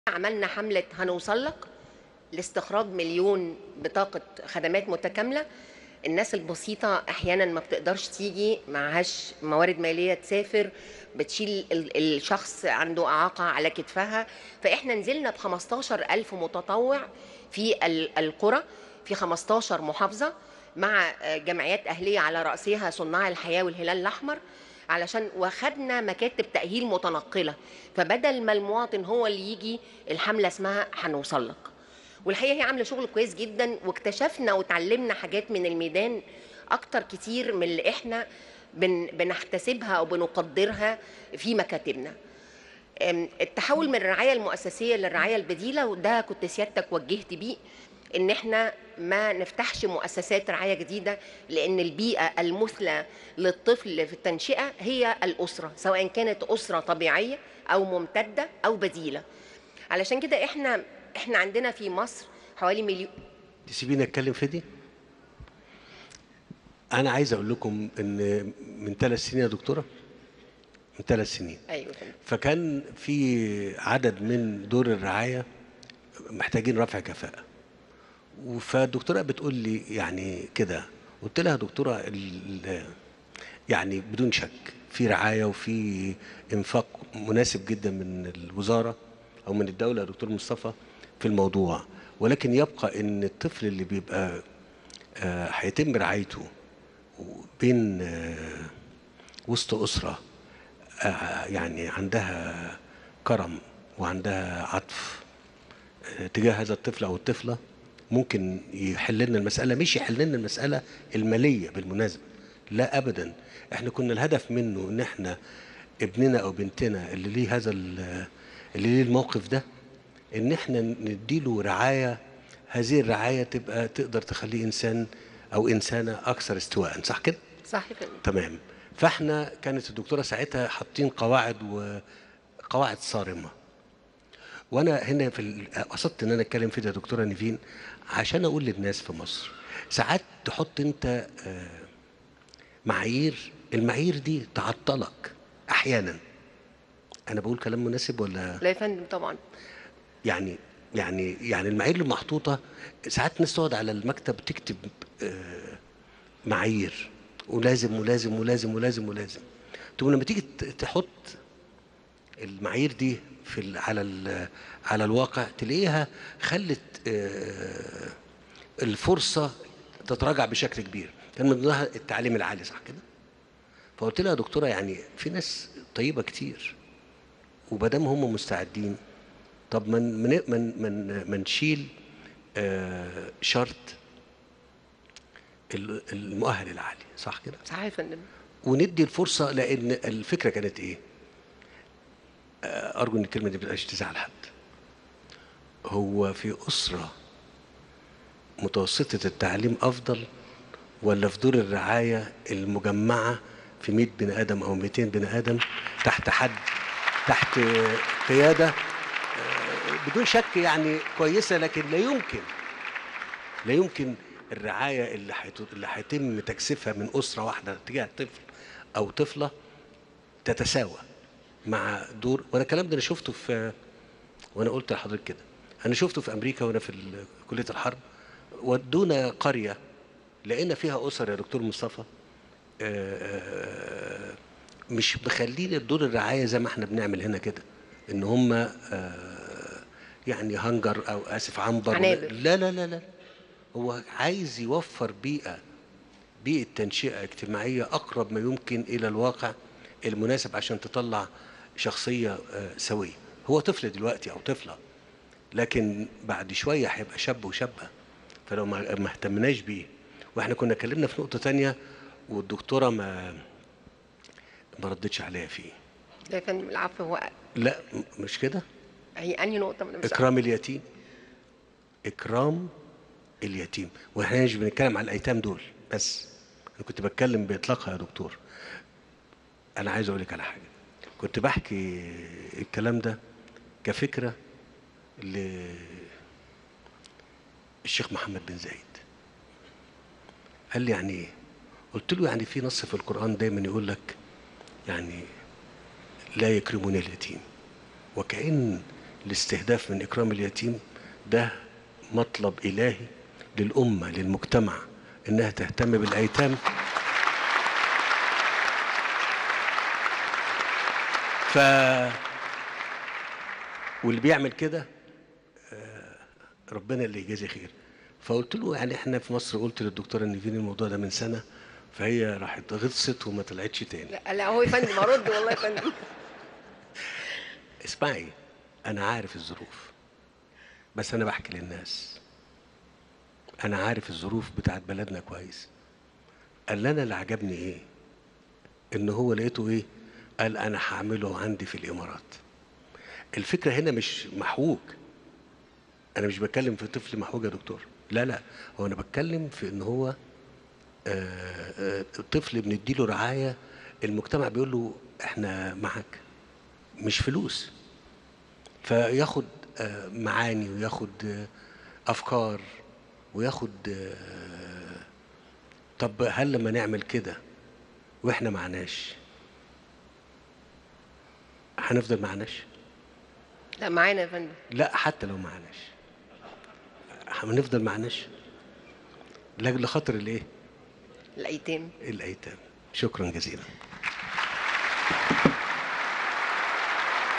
عملنا حملة هنوصل لك لاستخراج مليون بطاقة خدمات متكاملة الناس البسيطة أحيانا ما بتقدرش تيجي معهاش موارد مالية تسافر بتشيل ال- الشخص عنده إعاقة على كتفها فإحنا نزلنا ب 15 ألف متطوع في ال- القرى في 15 محافظة مع آه، جمعيات أهلية على رأسها صناع الحياة والهلال الأحمر علشان واخدنا مكاتب تأهيل متنقلة فبدل ما المواطن هو اللي يجي الحملة اسمها هنوصل لك والحقيقة هي عاملة شغل كويس جدا واكتشفنا وتعلمنا حاجات من الميدان أكتر كتير من اللي احنا بن بنحتسبها أو بنقدرها في مكاتبنا أم، التحول من الرعاية المؤسسية للرعاية البديلة وده كنت سيادتك وجهت بيه ان احنا ما نفتحش مؤسسات رعاية جديدة لان البيئة المثلى للطفل في التنشئة هي الأسرة سواء كانت أسرة طبيعية أو ممتدة أو بديلة علشان كده احنا احنا عندنا في مصر حوالي مليون تسيبيني اتكلم في دي انا عايز اقول لكم ان من ثلاث سنين يا دكتوره من ثلاث سنين ايوه فندم. فكان في عدد من دور الرعايه محتاجين رفع كفاءه فالدكتوره بتقول لي يعني كده قلت لها يا دكتوره ال- يعني بدون شك في رعايه وفي انفاق مناسب جدا من الوزاره او من الدوله يا دكتور مصطفى في الموضوع ولكن يبقى ان الطفل اللي بيبقى آه، هيتم رعايته بين آه، وسط اسره آه، يعني عندها كرم وعندها عطف آه، تجاه هذا الطفل او الطفله ممكن يحل لنا المساله مش يحل لنا المساله الماليه بالمناسبه لا ابدا احنا كنا الهدف منه ان احنا ابننا او بنتنا اللي ليه هذا ال- اللي ليه الموقف ده ان احنا نديله رعايه هذه الرعايه تبقى تقدر تخليه انسان او انسانه اكثر استواء صح كده صح يا فندم تمام فاحنا كانت الدكتوره ساعتها حاطين قواعد وقواعد صارمه وانا هنا في ال- قصدت ان انا اتكلم في ده يا دكتوره نيفين عشان اقول للناس في مصر ساعات تحط انت آه، معايير المعايير دي تعطلك احيانا انا بقول كلام مناسب ولا لا يا فندم طبعا يعني يعني يعني المعايير اللي محطوطه ساعات ناس تقعد على المكتب تكتب آه، معايير ولازم ولازم ولازم ولازم ولازم تقوم لما تيجي ت- تحط المعايير دي في ال- على ال- على الواقع تلاقيها خلت آه، الفرصه تتراجع بشكل كبير كان من ضمنها التعليم العالي صح كده فقلت لها يا دكتوره يعني في ناس طيبه كتير ومادام هم مستعدين طب من من من من, من نشيل آه، شرط ال- المؤهل العالي صح كده صح يا فندم وندي الفرصه لان الفكره كانت ايه آه، ارجو ان الكلمه دي ما تبقاش تزعل حد هو في اسره متوسطه التعليم افضل ولا في دور الرعايه المجمعه في 100 بني ادم او 200 بني ادم تحت حد تحت قياده آه، بدون شك يعني كويسه لكن لا يمكن لا يمكن الرعايه اللي حيت- اللي هيتم تكثيفها من اسره واحده تجاه طفل او طفله تتساوى مع دور وانا الكلام ده انا شفته في وانا قلت لحضرتك كده انا شفته في امريكا وانا في ال- كليه الحرب ودونا قريه لقينا فيها اسر يا دكتور مصطفى آه، مش مخلين الدور الرعايه زي ما احنا بنعمل هنا كده ان هم آه، يعني هنجر او اسف عنبر عنابر. لا لا لا لا هو عايز يوفر بيئه بيئه تنشئه اجتماعيه اقرب ما يمكن الى الواقع المناسب عشان تطلع شخصيه آه، سويه هو طفل دلوقتي او طفله لكن بعد شويه هيبقى شاب وشابه فلو ما ما اهتمناش بيه واحنا كنا اتكلمنا في نقطه تانية والدكتوره ما ما ردتش عليا فيه لا يا فندم العفو هو لا م- مش كده هي انهي نقطه من مش اكرام اليتيم اكرام اليتيم واحنا مش بنتكلم على الايتام دول بس انا كنت بتكلم باطلاقها يا دكتور انا عايز اقول لك على حاجه كنت بحكي الكلام ده كفكره للشيخ محمد بن زايد قال لي يعني ايه قلت له يعني في نص في القران دايما يقول لك يعني لا يكرمون اليتيم وكأن الاستهداف من إكرام اليتيم ده مطلب إلهي للأمة للمجتمع إنها تهتم بالأيتام ف واللي بيعمل كده آه، ربنا اللي يجازي خير فقلت له يعني احنا في مصر قلت للدكتوره نيفين الموضوع ده من سنه فهي راحت غطست وما طلعتش تاني لا لا هو يا فندم ارد والله يا فندم اسمعي انا عارف الظروف بس انا بحكي للناس انا عارف الظروف بتاعت بلدنا كويس قال لنا اللي عجبني ايه ان هو لقيته ايه قال انا هعمله عندي في الامارات الفكره هنا مش محوج انا مش بتكلم في طفل محوج يا دكتور لا لا هو انا بتكلم في ان هو آه، آه، طفل بنديله رعايه المجتمع بيقول له احنا معاك مش فلوس فياخد آه، معاني وياخد آه، افكار وياخد آه، طب هل لما نعمل كده واحنا معناش هنفضل معناش لا معانا يا فندم لا حتى لو معناش هنفضل معناش لاجل خاطر الايه الايتام الايتام شكرا جزيلا